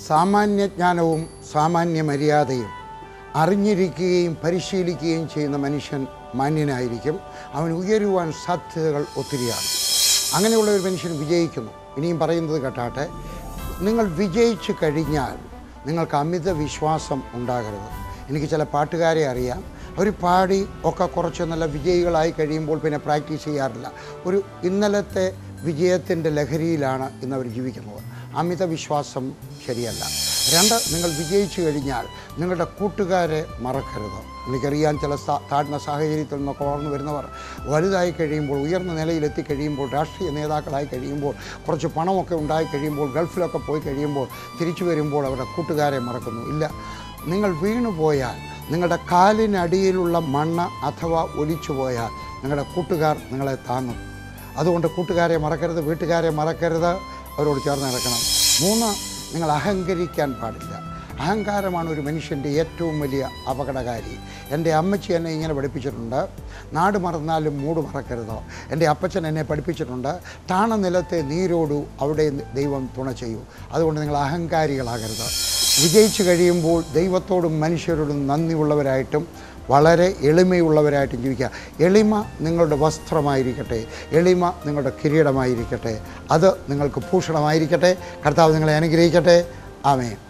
സാമാന്യജ്ഞാനവും സാമാന്യ മര്യാദയും അറിഞ്ഞിരിക്കുകയും പരിശീലിക്കുകയും ചെയ്യുന്ന മനുഷ്യൻ മാന്യനായിരിക്കും അവൻ ഉയരുവാൻ സാധ്യതകൾ ഒത്തിരിയാണ് അങ്ങനെയുള്ള ഒരു മനുഷ്യൻ വിജയിക്കുന്നു ഇനിയും പറയുന്നത് കേട്ടാട്ടെ നിങ്ങൾ വിജയിച്ചു കഴിഞ്ഞാൽ നിങ്ങൾക്ക് അമിത വിശ്വാസം ഉണ്ടാകരുത് എനിക്ക് ചില പാട്ടുകാരെ അറിയാം അവർ പാടി ഒക്കെ കുറച്ച് നല്ല വിജയികളായി കഴിയുമ്പോൾ പിന്നെ പ്രാക്ടീസ് ചെയ്യാറില്ല ഒരു ഇന്നലത്തെ വിജയത്തിൻ്റെ ലഹരിയിലാണ് ഇന്ന് അവർ ജീവിക്കുന്നത് അമിത വിശ്വാസം ശരിയല്ല രണ്ട് നിങ്ങൾ വിജയിച്ചു കഴിഞ്ഞാൽ നിങ്ങളുടെ കൂട്ടുകാരെ മറക്കരുത് എനിക്കറിയാൻ ചില സാ- താഴ്ന്ന സാഹചര്യത്തിൽ നിന്നൊക്കെ വളർന്നു വരുന്നവർ വലുതായി കഴിയുമ്പോൾ ഉയർന്ന നിലയിലെത്തി കഴിയുമ്പോൾ രാഷ്ട്രീയ നേതാക്കളായി കഴിയുമ്പോൾ കുറച്ച് പണമൊക്കെ ഉണ്ടായി കഴിയുമ്പോൾ ഗൾഫിലൊക്കെ പോയി കഴിയുമ്പോൾ തിരിച്ചു വരുമ്പോൾ അവരുടെ കൂട്ടുകാരെ മറക്കുന്നു ഇല്ല നിങ്ങൾ വീണുപോയാൽ നിങ്ങളുടെ കാലിനടിയിലുള്ള മണ്ണ് അഥവാ ഒലിച്ചു പോയാൽ നിങ്ങളുടെ കൂട്ടുകാർ നിങ്ങളെ താങ്ങും അതുകൊണ്ട് കൂട്ടുകാരെ മറക്കരുത് വീട്ടുകാരെ മറക്കരുത് അവരോട് ചേർന്ന് നടക്കണം മൂന്ന് നിങ്ങൾ അഹങ്കരിക്കാൻ പാടില്ല അഹങ്കാരമാണ് ഒരു മനുഷ്യൻ്റെ ഏറ്റവും വലിയ അപകടകാരി എൻ്റെ അമ്മച്ചി എന്നെ ഇങ്ങനെ പഠിപ്പിച്ചിട്ടുണ്ട് നാട് മറന്നാലും മൂട് മറക്കരുത് എൻ്റെ അപ്പച്ചൻ എന്നെ പഠിപ്പിച്ചിട്ടുണ്ട് താണ നിലത്തെ നീരോടു അവിടെ ദൈവം തുണ ചെയ്യൂ അതുകൊണ്ട് നിങ്ങൾ അഹങ്കാരികളാകരുത് വിജയിച്ചു കഴിയുമ്പോൾ ദൈവത്തോടും മനുഷ്യരോടും നന്ദിയുള്ളവരായിട്ടും വളരെ എളിമയുള്ളവരായിട്ടും ജീവിക്കുക എളിമ നിങ്ങളുടെ വസ്ത്രമായിരിക്കട്ടെ എളിമ നിങ്ങളുടെ കിരീടമായിരിക്കട്ടെ അത് നിങ്ങൾക്ക് ഭൂഷണമായിരിക്കട്ടെ കർത്താവ് നിങ്ങളെ അനുഗ്രഹിക്കട്ടെ ആമേ